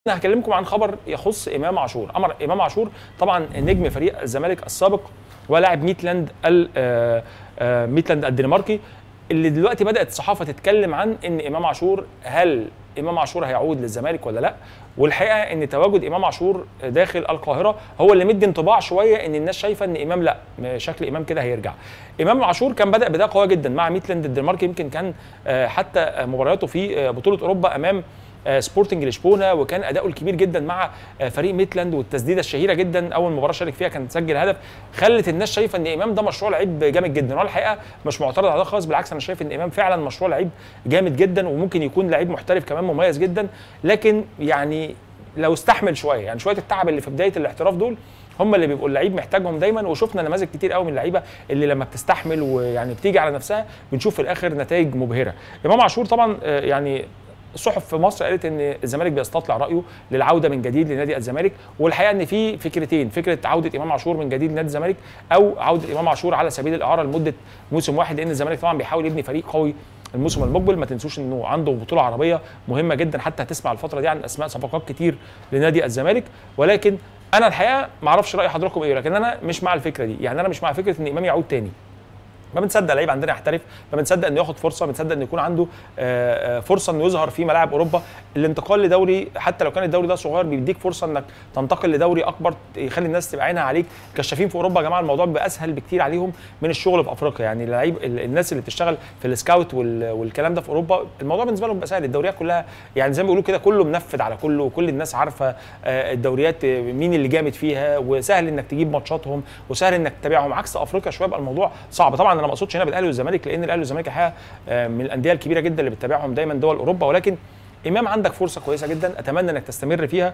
انا هكلمكم عن خبر يخص امام عاشور امر امام عاشور طبعا نجم فريق الزمالك السابق ولاعب ميتلاند ال آه، آه، ميتلاند الدنماركي اللي دلوقتي بدات الصحافه تتكلم عن ان امام عاشور هل امام عاشور هيعود للزمالك ولا لا والحقيقه ان تواجد امام عاشور داخل القاهره هو اللي مدي انطباع شويه ان الناس شايفه ان امام لا شكل امام كده هيرجع امام عاشور كان بدا بدايه قويه جدا مع ميتلاند الدنماركي يمكن كان آه، حتى مبارياته في آه، بطوله اوروبا امام آه، سبورتنج لشبونه وكان اداؤه الكبير جدا مع آه، فريق ميتلاند والتسديده الشهيره جدا اول مباراه شارك فيها كان سجل هدف خلت الناس شايفه ان امام ده مشروع لعيب جامد جدا وانا الحقيقه مش معترض على ده خالص بالعكس انا شايف ان امام فعلا مشروع لعيب جامد جدا وممكن يكون لعيب محترف كمان مميز جدا لكن يعني لو استحمل شويه يعني شويه التعب اللي في بدايه الاحتراف دول هم اللي بيبقوا اللعيب محتاجهم دايما وشفنا نماذج كتير قوي من اللعيبه اللي لما بتستحمل ويعني بتيجي على نفسها بنشوف في الاخر نتائج مبهره امام عاشور طبعا آه، يعني الصحف في مصر قالت ان الزمالك بيستطلع رايه للعوده من جديد لنادي الزمالك والحقيقه ان في فكرتين فكره عوده امام عاشور من جديد لنادي الزمالك او عوده امام عاشور على سبيل الاعاره لمده موسم واحد لان الزمالك طبعا بيحاول يبني فريق قوي الموسم المقبل ما تنسوش انه عنده بطوله عربيه مهمه جدا حتى هتسمع الفتره دي عن اسماء صفقات كتير لنادي الزمالك ولكن انا الحقيقه ما اعرفش راي حضراتكم ايه لكن انا مش مع الفكره دي يعني انا مش مع فكره ان امام يعود تاني ما بنصدق لعيب عندنا يحترف ما بنصدق انه ياخد فرصه بنصدق انه يكون عنده آه، آه، فرصه انه يظهر في ملاعب اوروبا الانتقال لدوري حتى لو كان الدوري ده صغير بيديك فرصه انك تنتقل لدوري اكبر يخلي الناس تبقى عينها عليك كشافين في اوروبا يا جماعه الموضوع بيبقى اسهل بكتير عليهم من الشغل في افريقيا يعني اللعيب ال- الناس اللي بتشتغل في السكاوت وال- والكلام ده في اوروبا الموضوع بالنسبه لهم بيبقى سهل الدوريات كلها يعني زي ما بيقولوا كده كله منفذ على كله وكل الناس عارفه آه، الدوريات آه، مين اللي جامد فيها وسهل انك تجيب ماتشاتهم وسهل انك تتابعهم عكس افريقيا شويه بقى الموضوع صعب طبعا انا ما اقصدش هنا بالاهلي والزمالك لان الاهلي والزمالك الحقيقه آه، من الانديه الكبيره جدا اللي بتتابعهم دايما دول اوروبا ولكن امام عندك فرصه كويسه جدا اتمنى انك تستمر فيها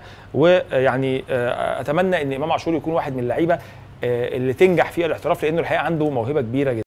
ويعني آه، اتمنى ان امام عاشور يكون واحد من اللعيبه آه، اللي تنجح في الاحتراف لانه الحقيقه عنده موهبه كبيره جدا